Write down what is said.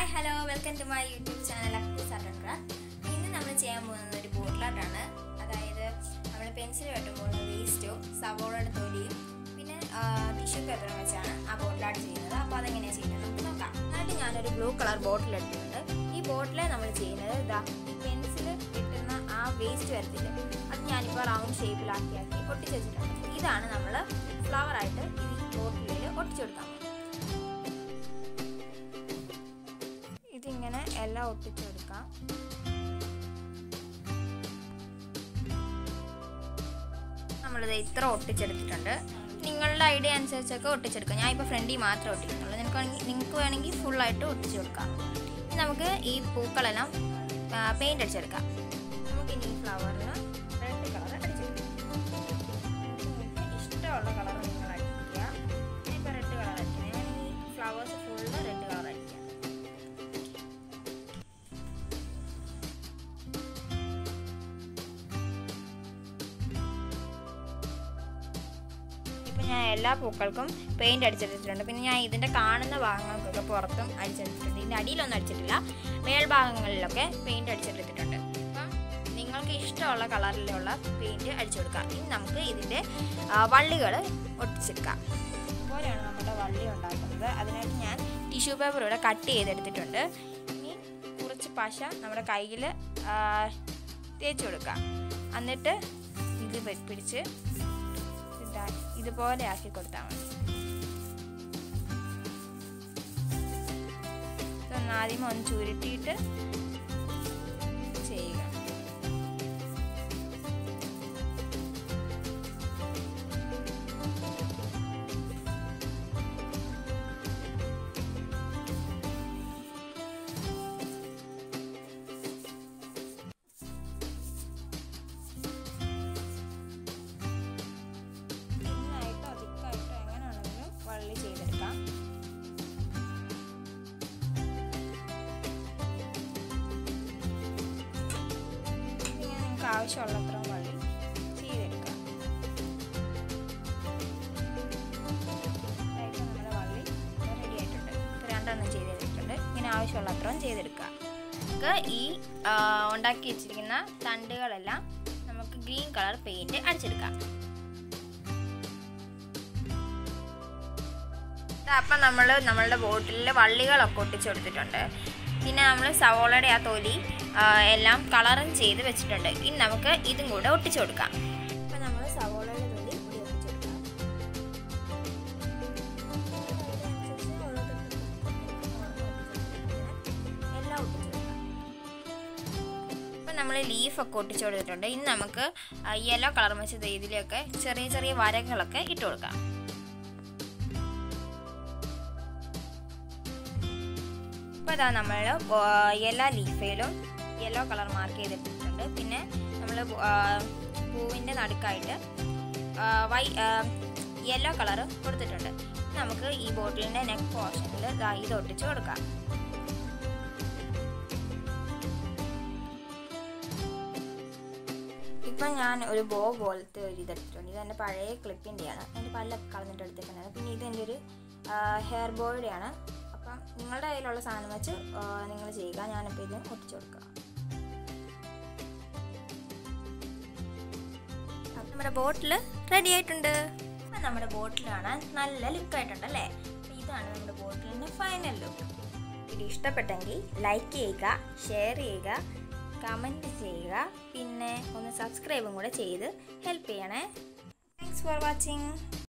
hello welcome to my YouTube channel Akkus art and craft ഇന്ന് നമ്മൾ ചെയ്യാൻ പോകുന്നത് ഒരു ബോട്ടിൽ ആർട്ടാണ് അതായത് നമ്മൾ പെൻസിൽ വെട്ടുമ്പോൾ വേസ്റ്റോ സവോളയുടെ തൊലിയും പിന്നെ ടിഷ്യൂ പേപ്പറും വെച്ചാണ് ആ ബോട്ടിൽ ആർട്ട് ചെയ്യുന്നത് അപ്പോൾ അതെങ്ങനെയാണ് ചെയ്യുന്നത് നമുക്ക് നോക്കാം എന്നിട്ട് ഞാനൊരു ബ്ലൂ കളർ ബോട്ടിൽ എടുത്തിട്ടുണ്ട് ഈ ബോട്ടിലെ നമ്മൾ ചെയ്യുന്നത് ഇതാ ഈ പെൻസിൽ കിട്ടുന്ന ആ വേസ്റ്റ് വരത്തില്ല അത് ഞാനിപ്പോൾ റൗണ്ട് ഷേപ്പിലാക്കി ആക്കി ഒട്ടിച്ച് വെച്ചിട്ടുണ്ട് ഇതാണ് നമ്മൾ ഫ്ലവറായിട്ട് ഈ ബോട്ടിലിൽ ഒട്ടിച്ചു കൊടുക്കാൻ പോകുന്നത് ഇതിങ്ങനെ എല്ലാം ഒട്ടിച്ചു കൊടുക്കാം നമ്മളിത് ഇത്ര ഒട്ടിച്ചെടുത്തിട്ടുണ്ട് നിങ്ങളുടെ ഐഡിയ അനുസരിച്ചൊക്കെ ഒട്ടിച്ചെടുക്കാം ഞാൻ ഇപ്പോൾ ഫ്രണ്ടിൽ മാത്രമേ ഒട്ടിക്കുന്നുള്ളൂ നിങ്ങൾക്ക് വേണമെങ്കിൽ നിങ്ങൾക്ക് വേണമെങ്കിൽ ഫുള്ളായിട്ട് ഒട്ടിച്ചു കൊടുക്കാം ഇനി നമുക്ക് ഈ പൂക്കളെല്ലാം പെയിൻ്റ് അടിച്ചെടുക്കാം നമുക്ക് ഇനി ഈ ഫ്ലവറിന് റെഡ് കളർ അടിച്ചെടുക്കാം നിങ്ങൾക്ക് ഇഷ്ടമുള്ള കളർ നിങ്ങൾ അടിക്കുക ഞാനിപ്പോൾ റെഡ് കളർ അടിക്കുന്നത് ഞാൻ ഈ ഫ്ലവേഴ്സ് ഫുള്ള് റെഡ് കളർ അടിക്കാം ഇപ്പം ഞാൻ എല്ലാ പൂക്കൾക്കും പെയിൻറ് അടിച്ചെടുത്തിട്ടുണ്ട് പിന്നെ ഞാൻ ഇതിൻ്റെ കാണുന്ന ഭാഗങ്ങൾക്കൊക്കെ പുറത്തും അടിച്ചെടുത്തിട്ടുണ്ട് ഇതിൻ്റെ അടിയിലൊന്നും അടിച്ചിട്ടില്ല മേൽഭാഗങ്ങളിലൊക്കെ പെയിൻറ് അടിച്ചെടുത്തിട്ടുണ്ട് അപ്പം നിങ്ങൾക്ക് ഇഷ്ടമുള്ള കളറിലുള്ള പെയിൻറ് അടിച്ചു കൊടുക്കാം ഇനി നമുക്ക് ഇതിൻ്റെ വള്ളികൾ ഒട്ടിച്ചെടുക്കാം ഇതുപോലെയാണ് നമ്മുടെ വള്ളി ഉണ്ടാക്കുന്നത് അതിനായിട്ട് ഞാൻ ടിഷ്യൂ പേപ്പർ ഇവിടെ കട്ട് ചെയ്തെടുത്തിട്ടുണ്ട് ഇനി കുറച്ച് പശ നമ്മുടെ കയ്യിൽ തേച്ച് കൊടുക്കാം എന്നിട്ട് ഇത് പിടിച്ച് ഇതാ ഇതുപോലെ ആക്കി കൊടുത്താൽ മതി ഇതൊന്ന് ആദ്യം ഒന്ന് ചുരുട്ടിയിട്ട് ചെയ്യുക തിന്നായിട്ടോ തിക്കായിട്ടോ എങ്ങനെയാണെങ്കിലും വള്ളി ചെയ്തെടുക്കാം ഇങ്ങനെ നിങ്ങൾക്ക് ആവശ്യമുള്ളത്ര വള്ളി ചെയ്തെടുക്കാം ഇതായിട്ട് നമ്മുടെ വള്ളി റെഡി ആയിട്ടുണ്ട് ഇപ്പോൾ രണ്ടെണ്ണം ചെയ്തെടുത്തിട്ടുണ്ട് ഇങ്ങനെ ആവശ്യമുള്ള അത്രയും ചെയ്തെടുക്കുക നമുക്ക് ഈ ആ, ഉണ്ടാക്കി വെച്ചിരിക്കുന്ന തണ്ടുകളെല്ലാം നമുക്ക് ഗ്രീൻ കളർ പെയിൻറ് അടിച്ചെടുക്കാം അപ്പം നമ്മൾ നമ്മളുടെ ബോട്ടിലിൽ വള്ളികളൊക്കെ ഒട്ടിച്ചു കൊടുത്തിട്ടുണ്ട് പിന്നെ നമ്മൾ സവോളയുടെ ആ തൊലി ആ, എല്ലാം കളറും ചെയ്ത് വെച്ചിട്ടുണ്ട് ഇനി നമുക്ക് ഇതും കൂടെ ഒട്ടിച്ചു കൊടുക്കാം അപ്പം നമ്മൾ സവോളയുടെ തൊലി കൂടി ഒട്ടിച്ചു കൊടുക്കാം എല്ലാം ഒട്ടിച്ചു കൊടുക്കാം ഇപ്പം നമ്മൾ ലീഫൊക്കെ ഒട്ടിച്ചു കൊടുത്തിട്ടുണ്ട് ഇനി നമുക്ക് യെല്ലോ കളർ വെച്ച ഇതിലൊക്കെ ചെറിയ ചെറിയ വരകളൊക്കെ ഇട്ട് കൊടുക്കാം ഇപ്പോൾ ഇതാ നമ്മൾ എല്ലാ ലീഫയിലും യെല്ലോ കളർ മാർക്ക് ചെയ്തിട്ടുണ്ട് പിന്നെ നമ്മൾ പൂവിൻ്റെ നടുക്കായിട്ട് വൈ യെല്ലോ കളർ കൊടുത്തിട്ടുണ്ട് നമുക്ക് ഈ ബോട്ടിലിൻ്റെ നെക്ക് പോർഷനിൽ ഇത് ഒട്ടിച്ച് കൊടുക്കാം ഇപ്പം ഞാൻ ഒരു ബോ പോലത്തെ ഒരു ഇതെടുത്തിട്ടുണ്ട് ഇത് എൻ്റെ പഴയ ക്ലിപ്പിൻ്റെയാണ് എൻ്റെ പല്ലൊക്കെ കളഞ്ഞിട്ട് എടുത്തേക്കുന്നത് പിന്നെ ഇത് എൻ്റെ ഒരു ഹെയർ ബോയുടെയാണ് അപ്പം നിങ്ങളുടെ കയ്യിലുള്ള സാധനം വെച്ച് നിങ്ങൾ ചെയ്യുക ഞാനിപ്പോൾ ഇത് ഒട്ടിച്ചു കൊടുക്കുക അപ്പം നമ്മുടെ ബോട്ടിൽ റെഡി ആയിട്ടുണ്ട് അപ്പം നമ്മുടെ ബോട്ടിൽ കാണാൻ നല്ല ലുക്കായിട്ടുണ്ട് അല്ലേ അപ്പം ഇതാണ് നമ്മുടെ ബോട്ടിലിൻ്റെ ഫൈനൽ ലുക്ക് ഇത് ഇഷ്ടപ്പെട്ടെങ്കിൽ ലൈക്ക് ചെയ്യുക ഷെയർ ചെയ്യുക കമൻറ്റ് ചെയ്യുക പിന്നെ ഒന്ന് സബ്സ്ക്രൈബും കൂടെ ചെയ്ത് ഹെൽപ്പ് ചെയ്യണേ താങ്ക്സ് ഫോർ വാച്ചിങ്